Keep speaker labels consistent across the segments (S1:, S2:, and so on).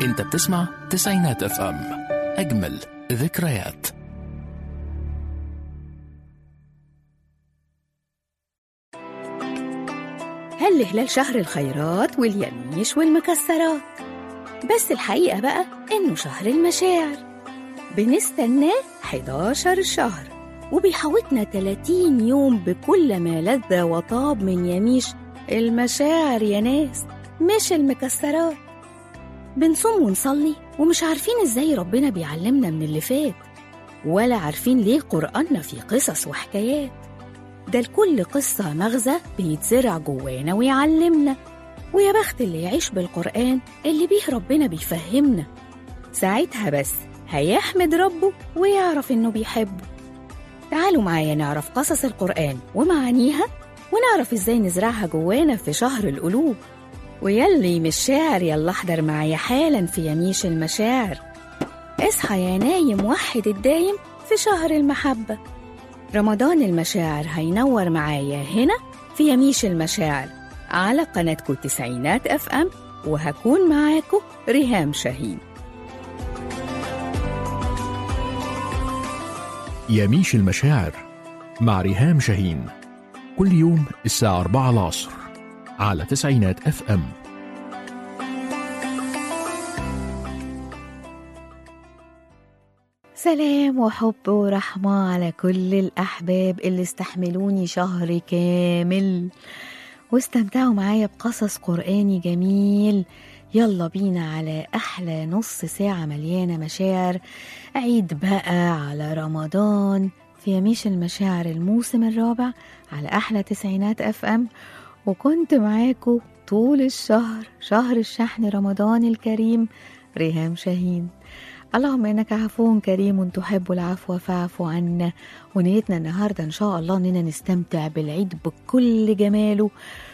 S1: انت بتسمع تسعينات اف ام اجمل ذكريات
S2: هل هلال شهر الخيرات واليميش والمكسرات بس الحقيقة بقى إنه شهر المشاعر بنستناه 11 شهر وبيحوطنا 30 يوم بكل ما لذ وطاب من يميش المشاعر يا ناس مش المكسرات بنصوم ونصلي ومش عارفين ازاي ربنا بيعلمنا من اللي فات ولا عارفين ليه قرآننا فيه قصص وحكايات ده لكل قصة مغزى بيتزرع جوانا ويعلمنا ويا بخت اللي يعيش بالقرآن اللي بيه ربنا بيفهمنا ساعتها بس هيحمد ربه ويعرف إنه بيحبه تعالوا معايا نعرف قصص القرآن ومعانيها ونعرف إزاي نزرعها جوانا في شهر القلوب ويلي مش شاعر يلا احضر معايا حالا في يميش المشاعر اصحى يا نايم وحد الدايم في شهر المحبة رمضان المشاعر هينور معايا هنا في يميش المشاعر على قناتكم تسعينات اف ام وهكون معاكم ريهام شاهين
S1: يميش المشاعر مع ريهام شاهين كل يوم الساعة 4 العصر على تسعينات اف ام
S2: سلام وحب ورحمة على كل الأحباب اللي استحملوني شهر كامل واستمتعوا معايا بقصص قرآني جميل يلا بينا على أحلى نص ساعة مليانة مشاعر عيد بقى على رمضان في يميش المشاعر الموسم الرابع على أحلى تسعينات أف أم وكنت معاكم طول الشهر شهر الشحن رمضان الكريم ريهام شاهين اللهم انك عفو كريم تحب العفو فاعف عنا ونيتنا النهارده ان شاء الله اننا نستمتع بالعيد بكل جماله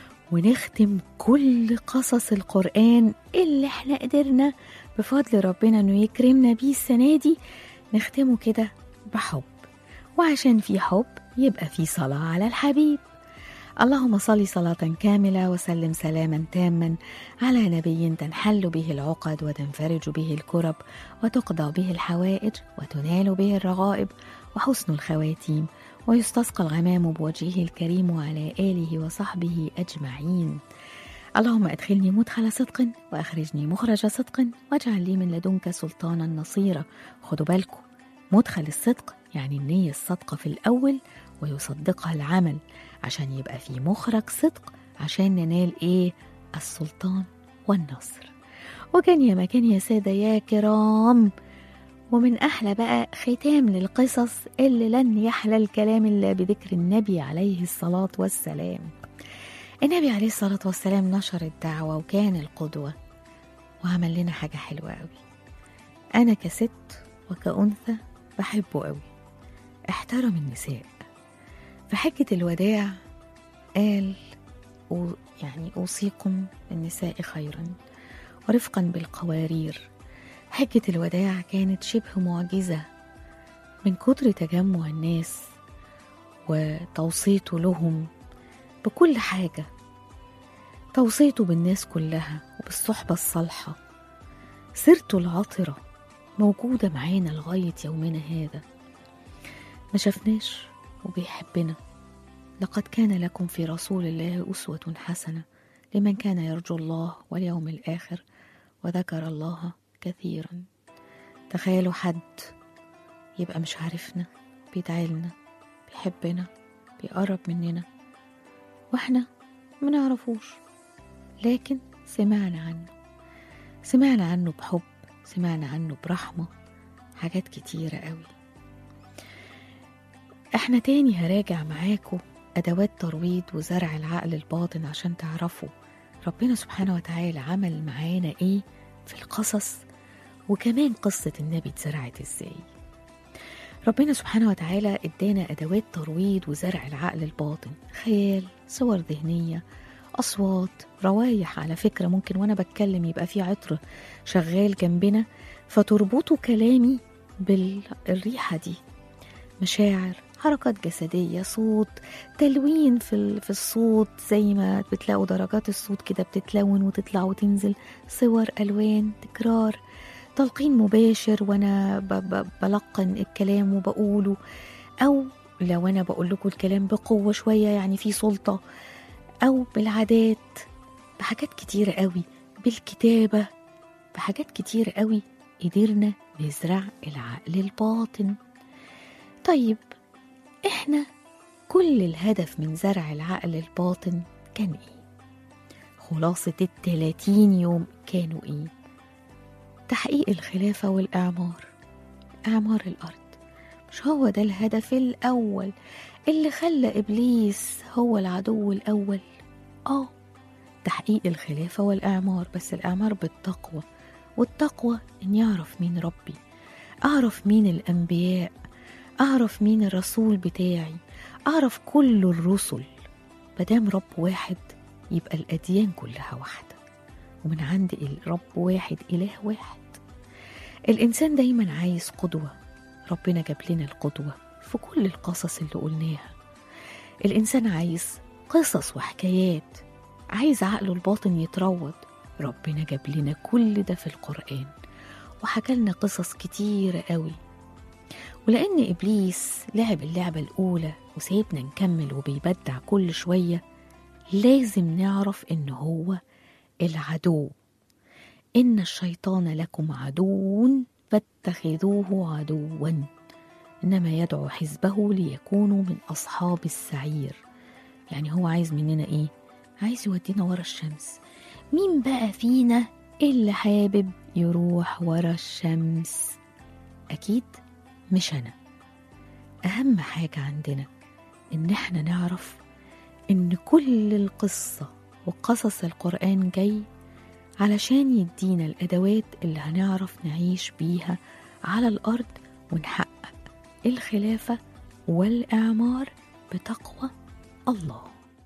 S2: ونختم كل قصص القرآن اللي احنا قدرنا بفضل ربنا انه يكرمنا بيه السنة دي نختمه كده بحب وعشان في حب يبقى في صلاة على الحبيب اللهم صل صلاة كاملة وسلم سلاما تاما على نبي تنحل به العقد وتنفرج به الكرب وتقضى به الحوائج وتنال به الرغائب وحسن الخواتيم ويستسقى الغمام بوجهه الكريم وعلى آله وصحبه أجمعين اللهم أدخلني مدخل صدق وأخرجني مخرج صدق واجعل لي من لدنك سلطانا نصيرا خدوا بالكم مدخل الصدق يعني النية الصادقة في الأول ويصدقها العمل عشان يبقى في مخرج صدق عشان ننال إيه السلطان والنصر وكان يا مكان يا سادة يا كرام ومن أحلى بقى ختام للقصص اللي لن يحلى الكلام إلا بذكر النبي عليه الصلاة والسلام النبي عليه الصلاة والسلام نشر الدعوة وكان القدوة وعمل لنا حاجة حلوة قوي أنا كست وكأنثى بحبه قوي احترم النساء في حجة الوداع قال أو يعني أوصيكم بالنساء خيرا ورفقا بالقوارير حجة الوداع كانت شبه معجزة من كتر تجمع الناس وتوصيته لهم بكل حاجة توصيته بالناس كلها وبالصحبة الصالحة سيرته العطرة موجودة معانا لغاية يومنا هذا ما شفناش وبيحبنا لقد كان لكم في رسول الله أسوة حسنة لمن كان يرجو الله واليوم الآخر وذكر الله كثيرا تخيلوا حد يبقى مش عارفنا بيدعيلنا بيحبنا بيقرب مننا واحنا منعرفوش لكن سمعنا عنه سمعنا عنه بحب سمعنا عنه برحمة حاجات كتيرة قوي احنا تاني هراجع معاكم أدوات ترويض وزرع العقل الباطن عشان تعرفوا ربنا سبحانه وتعالى عمل معانا ايه في القصص وكمان قصة النبي اتزرعت ازاي ربنا سبحانه وتعالى ادانا ادوات ترويض وزرع العقل الباطن خيال صور ذهنية أصوات روايح على فكرة ممكن وأنا بتكلم يبقى في عطر شغال جنبنا فتربطوا كلامي بالريحة دي مشاعر حركات جسدية صوت تلوين في, ال- في الصوت زي ما بتلاقوا درجات الصوت كده بتتلون وتطلع وتنزل صور ألوان تكرار تلقين مباشر وأنا ب- ب- بلقن الكلام وبقوله أو لو أنا بقول لكم الكلام بقوة شوية يعني في سلطة أو بالعادات بحاجات كتيرة قوي بالكتابة بحاجات كتيرة قوي قدرنا نزرع العقل الباطن طيب احنا كل الهدف من زرع العقل الباطن كان ايه خلاصة التلاتين يوم كانوا ايه تحقيق الخلافة والإعمار إعمار الأرض مش هو ده الهدف الأول اللي خلى إبليس هو العدو الأول آه تحقيق الخلافة والإعمار بس الإعمار بالتقوى والتقوى إن يعرف مين ربي أعرف مين الأنبياء أعرف مين الرسول بتاعي أعرف كل الرسل مدام رب واحد يبقى الأديان كلها واحدة ومن عند الرب واحد إله واحد الإنسان دايما عايز قدوة ربنا جاب لنا القدوة في كل القصص اللي قلناها الإنسان عايز قصص وحكايات عايز عقله الباطن يتروض ربنا جاب لنا كل ده في القرآن وحكى لنا قصص كتيرة قوي ولأن إبليس لعب اللعبة الأولى وسايبنا نكمل وبيبدع كل شوية لازم نعرف إن هو العدو إن الشيطان لكم عدو فاتخذوه عدوا إنما يدعو حزبه ليكونوا من أصحاب السعير يعني هو عايز مننا إيه؟ عايز يودينا ورا الشمس مين بقى فينا اللي حابب يروح ورا الشمس أكيد مش أنا أهم حاجة عندنا إن إحنا نعرف إن كل القصة وقصص القرآن جاي علشان يدينا الأدوات اللي هنعرف نعيش بيها على الأرض ونحقق الخلافة والإعمار بتقوى الله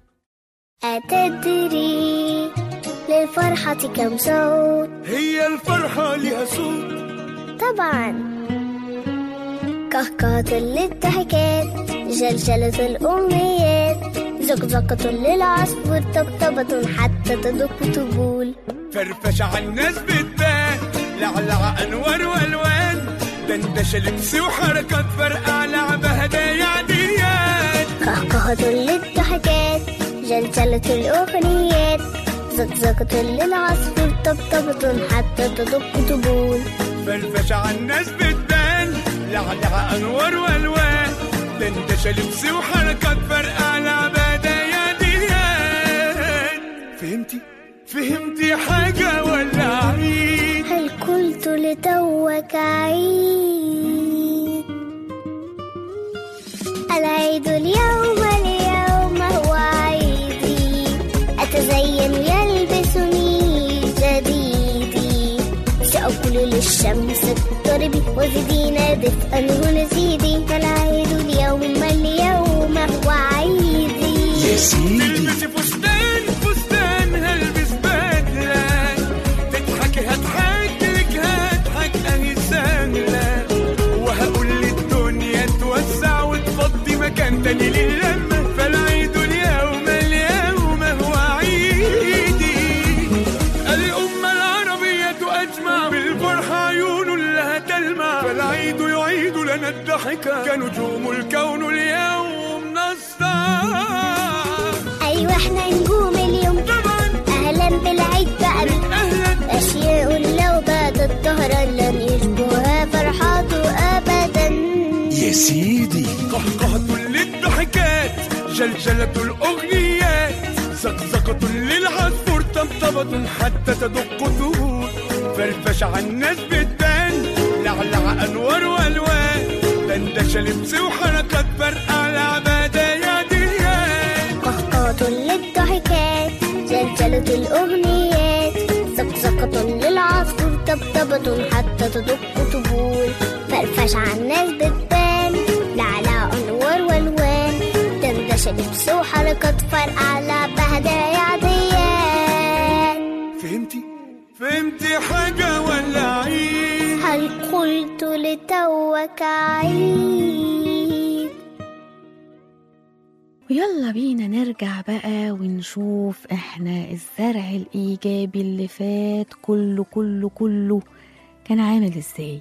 S3: أتدري للفرحة كم صوت
S4: هي الفرحة لها صوت
S3: طبعا كهكهة للضحكات جلجلة الأمنيات زقزقة للعصفور طبطبة حتى تدق طبول
S4: فرفش على الناس بتبان لعلع أنوار وألوان دندشة لبس وحركات فرقع لعبة هدايا عديات
S3: كهكهة للضحكات جلجلة الأغنيات زقزقة للعصفور طبطبة حتى تدق طبول
S4: فرفش على الناس بتبان لعلع أنوار وألوان دندشة لبس وحركات فرقع لعبة هدايا عديات فهمتي؟ فهمتي حاجة ولا عيد؟
S3: هل قلت لتوك عيد العيد اليوم اليوم هو عيدي أتزين يلبسني جديدي سأقول للشمس اضطربي وزدينا دفئا ونزيدي العيد اليوم اليوم هو عيدي
S4: يا سيدي تلبسي فستان فستان هلبس بدلة تضحكي هضحك لك هضحك اهي سهلة وهقول للدنيا توسع وتفضي مكان تاني للمة فالعيد اليوم اليوم هو عيدي الأمة العربية أجمع بالفرحة عيون لها تلمع فالعيد يعيد لنا الضحكة كنجوم الكون اليوم نسطع
S3: أيوة احنا نجوم اليوم
S4: طبعا
S3: أهلا بالعيد بقى
S4: أهلا
S3: أشياء لو باتت ظهرا لن يشبهها فرحاته أبدا
S4: يا سيدي قهقهة للضحكات جلجلة الأغنيات زقزقة للعصفور طبطبة حتى تدق ثهور فرفش على الناس بتبان لعلع أنوار وألوان دندشة لبس وحركات فرقع لعبادة يا ديان
S3: قهقهة للضحكات جلجلة الأغنيات زقزقة للعصفور طبطبة حتى تدق طبول فرفش على الناس بتبان لعلى أنوار والوان دندشة لبس وحركات فرقع على بهدايا عديان
S4: فهمتي؟ فهمتي حاجة ولا عيد؟
S3: هل قلت لتوك عيد
S2: ويلا بينا نرجع بقى ونشوف احنا الزرع الإيجابي اللي فات كله كله كله كان عامل ازاي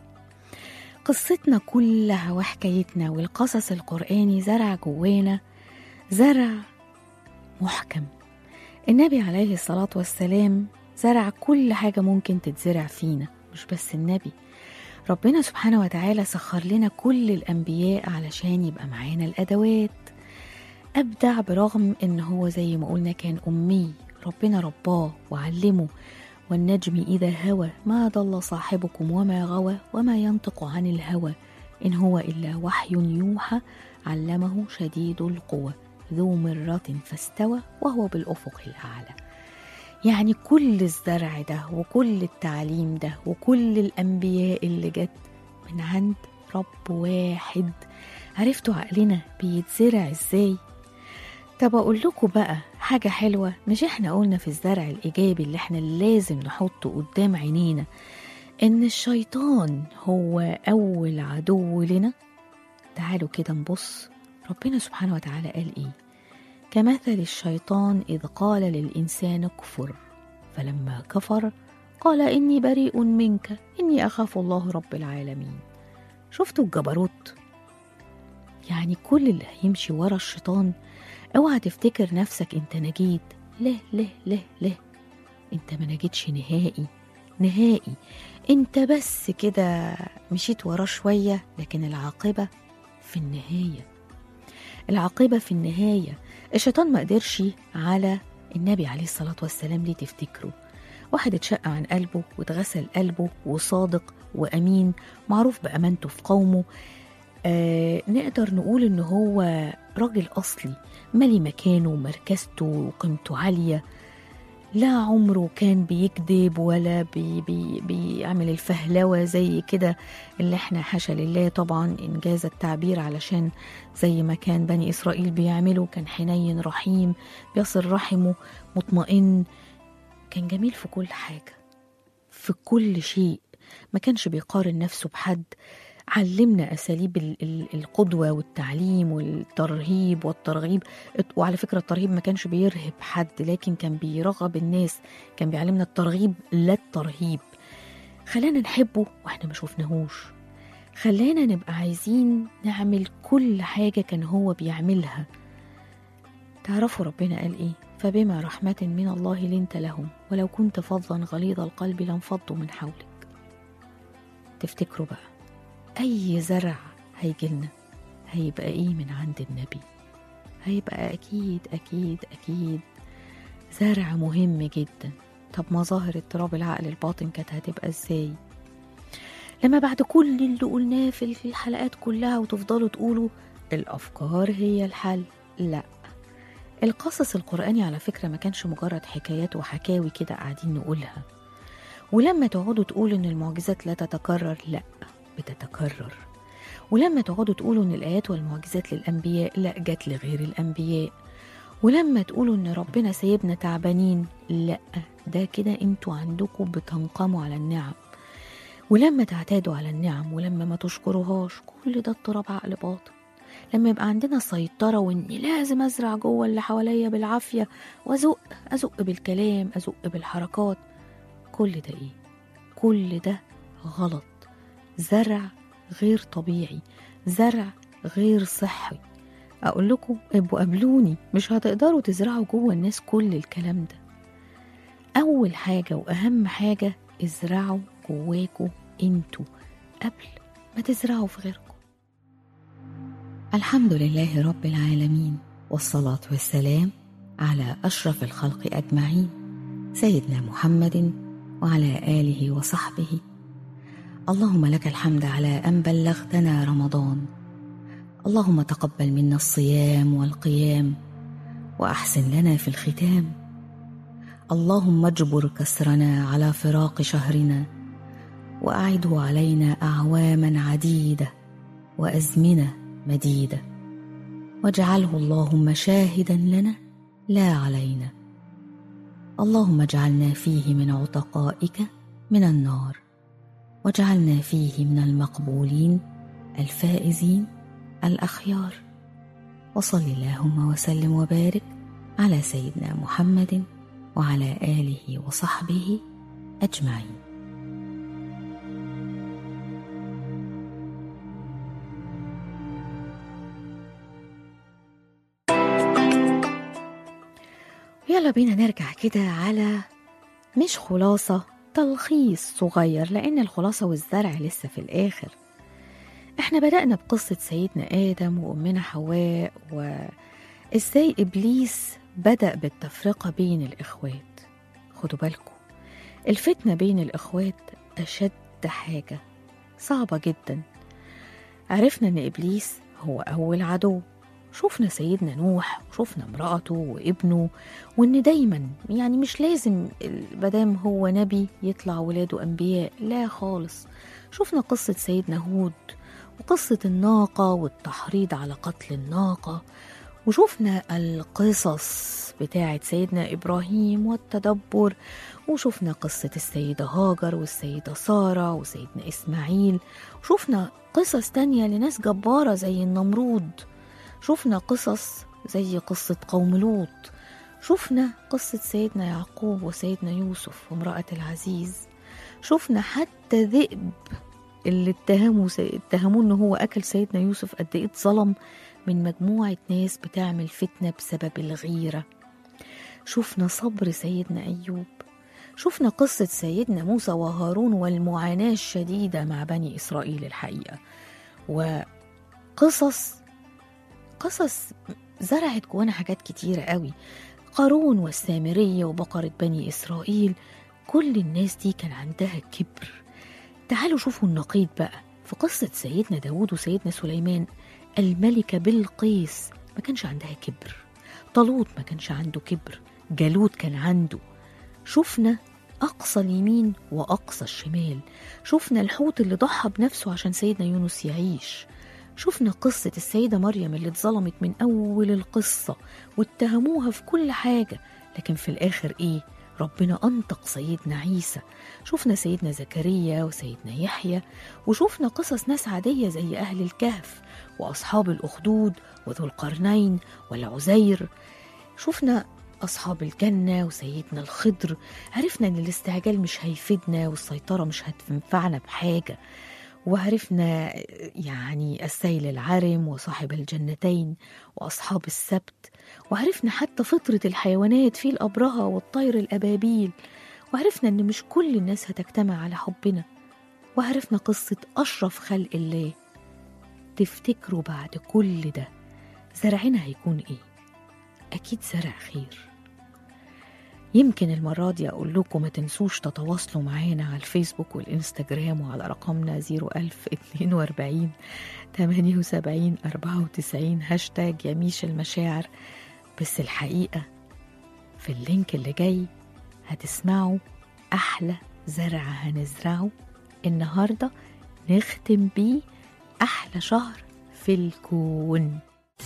S2: قصتنا كلها وحكايتنا والقصص القرآني زرع جوانا زرع محكم النبي عليه الصلاة والسلام زرع كل حاجة ممكن تتزرع فينا مش بس النبي ربنا سبحانه وتعالى سخر لنا كل الأنبياء علشان يبقى معانا الأدوات أبدع برغم إن هو زي ما قلنا كان أمي ربنا رباه وعلمه والنجم إذا هوى ما ضل صاحبكم وما غوى وما ينطق عن الهوى إن هو إلا وحي يوحى علمه شديد القوى ذو مرة فاستوى وهو بالأفق الأعلى يعني كل الزرع ده وكل التعليم ده وكل الأنبياء اللي جت من عند رب واحد عرفتوا عقلنا بيتزرع ازاي طب اقول لكم بقى حاجة حلوة مش احنا قلنا في الزرع الايجابي اللي احنا لازم نحطه قدام عينينا ان الشيطان هو اول عدو لنا تعالوا كده نبص ربنا سبحانه وتعالى قال ايه كمثل الشيطان اذ قال للانسان اكفر فلما كفر قال اني بريء منك اني اخاف الله رب العالمين شفتوا الجبروت يعني كل اللي هيمشي ورا الشيطان اوعى تفتكر نفسك انت نجيت لا لا لا لا انت ما نجيتش نهائي نهائي انت بس كده مشيت وراه شوية لكن العاقبة في النهاية العاقبة في النهاية الشيطان ما قدرش على النبي عليه الصلاة والسلام ليه تفتكروا واحد اتشق عن قلبه واتغسل قلبه وصادق وأمين معروف بأمانته في قومه آه نقدر نقول إن هو راجل أصلي مالي مكانه ومركزته وقيمته عالية لا عمره كان بيكذب ولا بي بي بيعمل الفهلوة زي كده اللي احنا حاشا لله طبعا إنجاز التعبير علشان زي ما كان بني إسرائيل بيعملوا كان حنين رحيم بيصل رحمه مطمئن كان جميل في كل حاجة في كل شيء ما كانش بيقارن نفسه بحد علمنا أساليب ال- ال- القدوة والتعليم والترهيب والترغيب وعلى فكرة الترهيب ما كانش بيرهب حد لكن كان بيرغب الناس كان بيعلمنا الترغيب لا الترهيب خلانا نحبه واحنا ما شفناهوش خلانا نبقى عايزين نعمل كل حاجة كان هو بيعملها تعرفوا ربنا قال ايه فبما رحمة من الله لنت لهم ولو كنت فظا غليظ القلب لانفضوا من حولك تفتكروا بقى أي زرع هيجيلنا هيبقى إيه من عند النبي هيبقى أكيد أكيد أكيد زرع مهم جدا طب مظاهر اضطراب العقل الباطن كانت هتبقى إزاي لما بعد كل اللي قلناه في الحلقات كلها وتفضلوا تقولوا الأفكار هي الحل لا القصص القرآني على فكرة ما كانش مجرد حكايات وحكاوي كده قاعدين نقولها ولما تقعدوا تقولوا إن المعجزات لا تتكرر لا بتتكرر ولما تقعدوا تقولوا ان الايات والمعجزات للانبياء لا جت لغير الانبياء ولما تقولوا ان ربنا سايبنا تعبانين لا ده كده انتوا عندكم بتنقموا على النعم ولما تعتادوا على النعم ولما ما تشكروهاش كل ده اضطراب عقل باطن لما يبقى عندنا سيطرة وإني لازم أزرع جوه اللي حواليا بالعافية وأزق أزق بالكلام أزق بالحركات كل ده إيه؟ كل ده غلط زرع غير طبيعي زرع غير صحي اقول لكم ابقوا قابلوني مش هتقدروا تزرعوا جوه الناس كل الكلام ده اول حاجه واهم حاجه ازرعوا جواكوا انتوا قبل ما تزرعوا في غيركم الحمد لله رب العالمين والصلاه والسلام على اشرف الخلق اجمعين سيدنا محمد وعلى اله وصحبه اللهم لك الحمد على ان بلغتنا رمضان اللهم تقبل منا الصيام والقيام واحسن لنا في الختام اللهم اجبر كسرنا على فراق شهرنا واعده علينا اعواما عديده وازمنه مديده واجعله اللهم شاهدا لنا لا علينا اللهم اجعلنا فيه من عتقائك من النار واجعلنا فيه من المقبولين الفائزين الاخيار وصل اللهم وسلم وبارك على سيدنا محمد وعلى آله وصحبه أجمعين يلا بينا نرجع كده على مش خلاصة تلخيص صغير لأن الخلاصة والزرع لسه في الآخر احنا بدأنا بقصة سيدنا آدم وأمنا حواء وإزاي إبليس بدأ بالتفرقة بين الإخوات خدوا بالكم الفتنة بين الإخوات أشد حاجة صعبة جدا عرفنا إن إبليس هو أول عدو شفنا سيدنا نوح وشفنا امرأته وابنه وإن دايما يعني مش لازم مادام هو نبي يطلع ولاده أنبياء لا خالص شفنا قصة سيدنا هود وقصة الناقة والتحريض على قتل الناقة وشفنا القصص بتاعة سيدنا إبراهيم والتدبر وشفنا قصة السيدة هاجر والسيدة سارة وسيدنا إسماعيل وشفنا قصص تانية لناس جبارة زي النمرود شفنا قصص زي قصة قوم لوط شفنا قصة سيدنا يعقوب وسيدنا يوسف وامرأة العزيز شفنا حتى ذئب اللي اتهموا اتهموه ان هو اكل سيدنا يوسف قد ايه اتظلم من مجموعة ناس بتعمل فتنة بسبب الغيرة شفنا صبر سيدنا أيوب شفنا قصة سيدنا موسى وهارون والمعاناة الشديدة مع بني إسرائيل الحقيقة وقصص قصص زرعت جوانا حاجات كتيرة قوي قارون والسامرية وبقرة بني إسرائيل كل الناس دي كان عندها كبر تعالوا شوفوا النقيض بقى في قصة سيدنا داود وسيدنا سليمان الملكة بلقيس ما كانش عندها كبر طالوت ما كانش عنده كبر جالوت كان عنده شفنا أقصى اليمين وأقصى الشمال شفنا الحوت اللي ضحى بنفسه عشان سيدنا يونس يعيش شفنا قصة السيدة مريم اللي اتظلمت من أول القصة واتهموها في كل حاجة لكن في الآخر إيه؟ ربنا أنطق سيدنا عيسى شفنا سيدنا زكريا وسيدنا يحيى وشفنا قصص ناس عادية زي أهل الكهف وأصحاب الأخدود وذو القرنين والعزير شفنا أصحاب الجنة وسيدنا الخضر عرفنا إن الاستعجال مش هيفيدنا والسيطرة مش هتنفعنا بحاجة وعرفنا يعني السيل العرم وصاحب الجنتين وأصحاب السبت وعرفنا حتى فطرة الحيوانات في الأبرهة والطير الأبابيل وعرفنا إن مش كل الناس هتجتمع على حبنا وعرفنا قصة أشرف خلق الله تفتكروا بعد كل ده زرعنا هيكون إيه؟ أكيد زرع خير يمكن المرة دي أقول لكم ما تنسوش تتواصلوا معانا على الفيسبوك والإنستجرام وعلى رقمنا 01042 78 94 هاشتاج يميش المشاعر بس الحقيقة في اللينك اللي جاي هتسمعوا أحلى زرع هنزرعه النهاردة نختم بيه أحلى شهر في الكون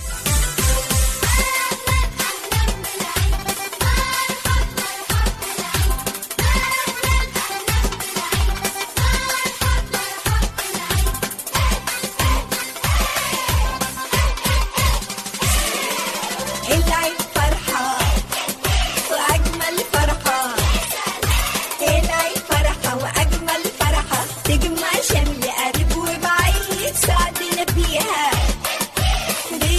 S5: العيد فرحة وأجمل فرحة العيد فرحة وأجمل فرحة تجمع شمل قريب وبعيد سعدنا فيها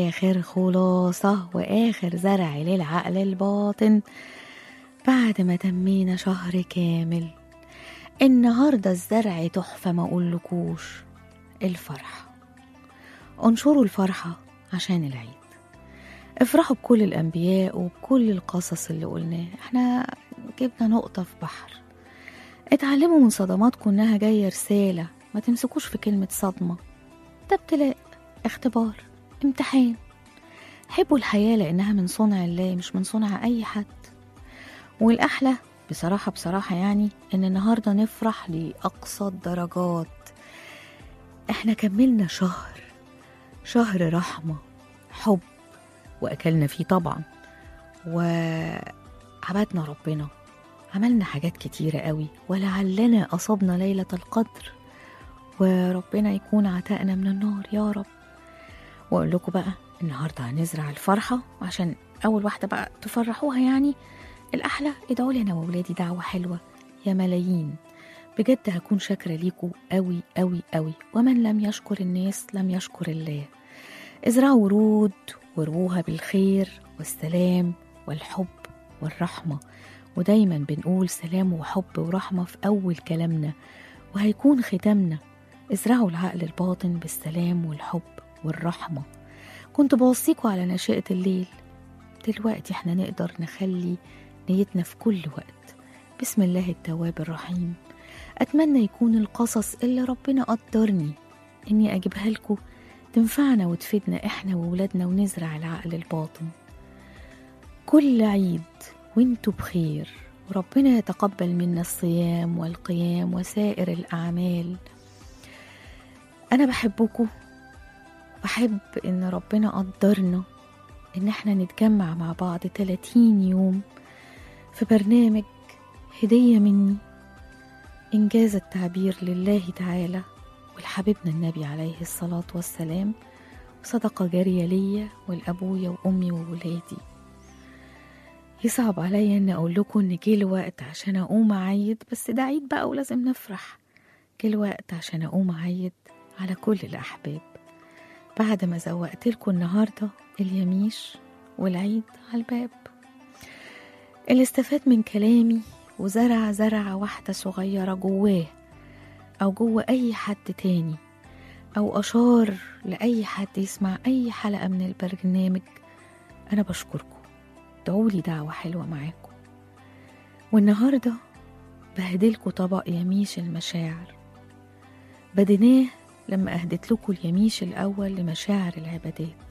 S2: آخر خلاصة وآخر زرع للعقل الباطن بعد ما تمينا شهر كامل النهاردة الزرع تحفة ما أقولكوش الفرحة انشروا الفرحة عشان العيد افرحوا بكل الأنبياء وبكل القصص اللي قلناه احنا جبنا نقطة في بحر اتعلموا من صدماتكم انها جاية رسالة ما تمسكوش في كلمة صدمة ده ابتلاء اختبار امتحان حبوا الحياة لأنها من صنع الله مش من صنع أي حد والأحلى بصراحة بصراحة يعني إن النهاردة نفرح لأقصى الدرجات إحنا كملنا شهر شهر رحمة حب وأكلنا فيه طبعا وعبدنا ربنا عملنا حاجات كتيرة قوي ولعلنا أصبنا ليلة القدر وربنا يكون عتقنا من النار يا رب واقول لكم بقى النهارده هنزرع الفرحه عشان اول واحده بقى تفرحوها يعني الاحلى ادعوا لي انا واولادي دعوه حلوه يا ملايين بجد هكون شاكره ليكم قوي قوي قوي ومن لم يشكر الناس لم يشكر الله ازرعوا ورود واروها بالخير والسلام والحب والرحمه ودايما بنقول سلام وحب ورحمه في اول كلامنا وهيكون ختامنا ازرعوا العقل الباطن بالسلام والحب والرحمة كنت بوصيكوا على نشأة الليل دلوقتي احنا نقدر نخلي نيتنا في كل وقت بسم الله التواب الرحيم أتمنى يكون القصص اللي ربنا قدرني إني أجيبها لكم تنفعنا وتفيدنا إحنا وولادنا ونزرع العقل الباطن كل عيد وانتوا بخير وربنا يتقبل منا الصيام والقيام وسائر الأعمال أنا بحبكم بحب إن ربنا قدرنا إن احنا نتجمع مع بعض 30 يوم في برنامج هدية مني إنجاز التعبير لله تعالى ولحبيبنا النبي عليه الصلاة والسلام وصدقة جارية ليا ولأبويا وأمي وولادي يصعب عليا إن أقول لكم إن جه الوقت عشان أقوم أعيد بس ده عيد بقى ولازم نفرح جه الوقت عشان أقوم أعيد على كل الأحباب بعد ما زوقت لكم النهاردة اليميش والعيد على الباب اللي استفاد من كلامي وزرع زرعة واحدة صغيرة جواه أو جوه أي حد تاني أو أشار لأي حد يسمع أي حلقة من البرنامج أنا بشكركم ادعولي دعوة حلوة معاكم والنهاردة بهدلكوا طبق يميش المشاعر بديناه لما أهدت لكم اليميش الأول لمشاعر العبادات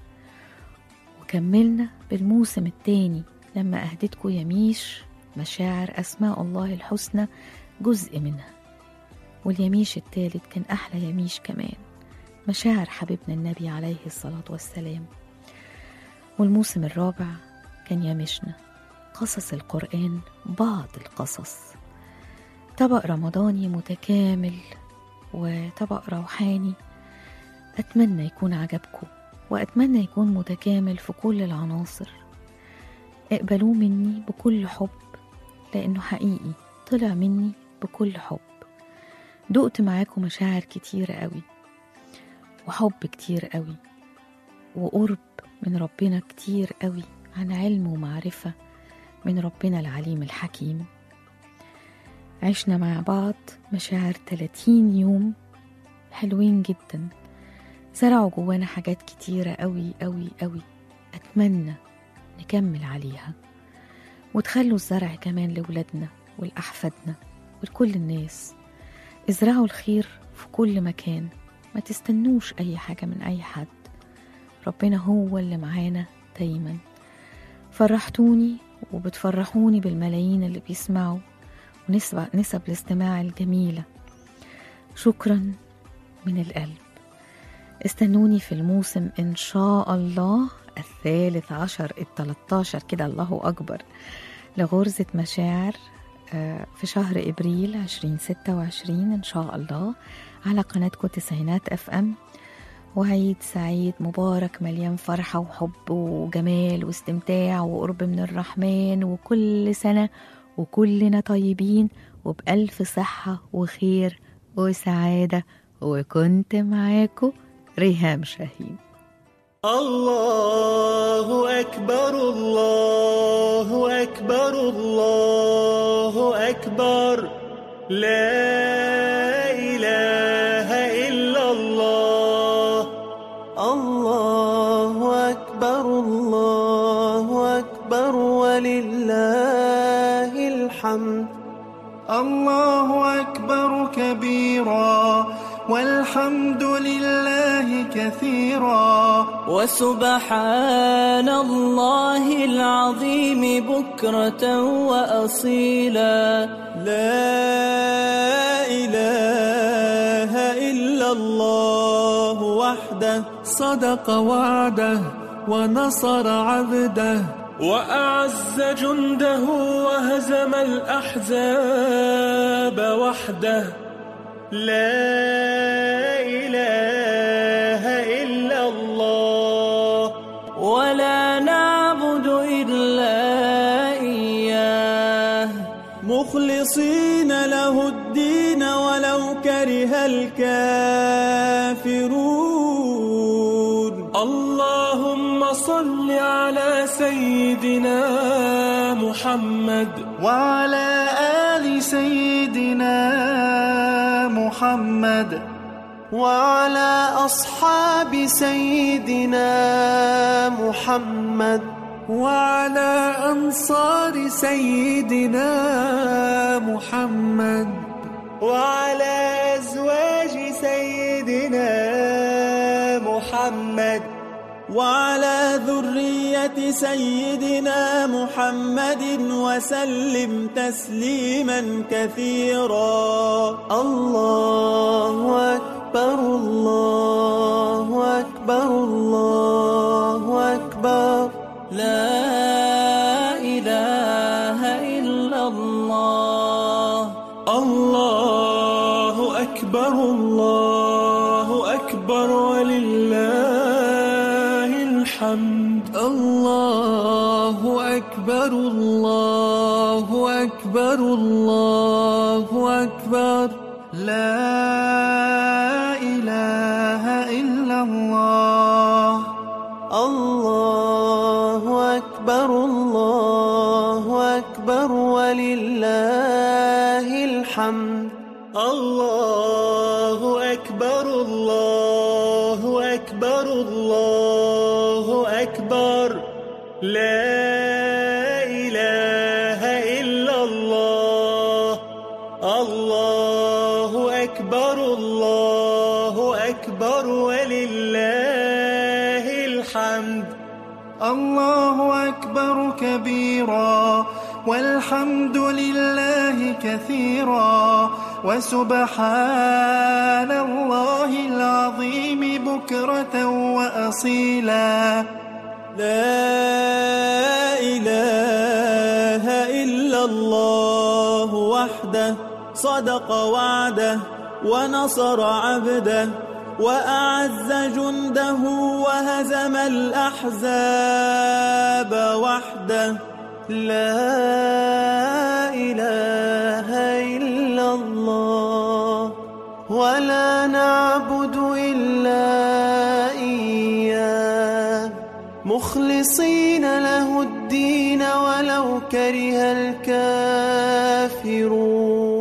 S2: وكملنا بالموسم التاني لما أهدتكم يميش مشاعر أسماء الله الحسنى جزء منها واليميش التالت كان أحلى يميش كمان مشاعر حبيبنا النبي عليه الصلاة والسلام والموسم الرابع كان يمشنا قصص القرآن بعض القصص طبق رمضاني متكامل وطبق روحاني أتمنى يكون عجبكم وأتمنى يكون متكامل في كل العناصر اقبلوه مني بكل حب لأنه حقيقي طلع مني بكل حب دقت معاكم مشاعر كتير قوي وحب كتير قوي وقرب من ربنا كتير قوي عن علم ومعرفة من ربنا العليم الحكيم عشنا مع بعض مشاعر 30 يوم حلوين جدا زرعوا جوانا حاجات كتيرة قوي قوي قوي أتمنى نكمل عليها وتخلوا الزرع كمان لولادنا ولأحفادنا ولكل الناس ازرعوا الخير في كل مكان ما تستنوش أي حاجة من أي حد ربنا هو اللي معانا دايما فرحتوني وبتفرحوني بالملايين اللي بيسمعوا ونسبة نسب الاستماع الجميلة شكرا من القلب استنوني في الموسم إن شاء الله الثالث عشر التلتاشر كده الله أكبر لغرزة مشاعر آه، في شهر إبريل عشرين ستة وعشرين إن شاء الله على قناتكم تسعينات أف أم وعيد سعيد مبارك مليان فرحة وحب وجمال واستمتاع وقرب من الرحمن وكل سنة وكلنا طيبين وبألف صحة وخير وسعادة وكنت معاكم ريهام شاهين
S6: الله أكبر الله أكبر الله أكبر لا إله إلا الله الله أكبر الله أكبر ولله الحمد
S7: الله أكبر كبيرا والحمد لله كثيرا
S8: وسبحان الله العظيم بكرة وأصيلا
S6: لا إله إلا الله وحده
S9: صدق وعده ونصر عبده
S10: وأعز جنده وهزم الأحزاب وحده
S6: لا إله إلا الله
S8: ولا نعبد إلا إياه
S6: مخلصين له الدين ولو كره الكافرون
S10: اللهم صل على سيدنا محمد
S7: وعلى آل سيدنا محمد
S6: وعلى أصحاب سيدنا محمد
S9: وعلى أنصار سيدنا محمد
S6: وعلى أزواج سيدنا محمد وعلى ذرية سيدنا محمد وسلم تسليما كثيرا الله أكبر الله أكبر الله أكبر
S8: لا إله إلا الله
S10: الله أكبر الله أكبر ولله الحمد
S9: الله أكبر الله أكبر الله أكبر
S7: لا إله إلا الله
S6: الله أكبر الله أكبر ولله الحمد الله أكبر الله أكبر الله أكبر لا إله إلا الله الله أكبر الله أكبر ولله الحمد
S7: الله أكبر كبيرا والحمد لله كثيرا وسبحان الله العظيم بكرة وأصيلا
S6: لا إله إلا الله وحده صدق وعده ونصر عبده وأعز جنده وهزم الأحزاب وحده لا إله إلا الله ولا نعبد إلا إياه مخلصين له الدين ولو كره الكافرون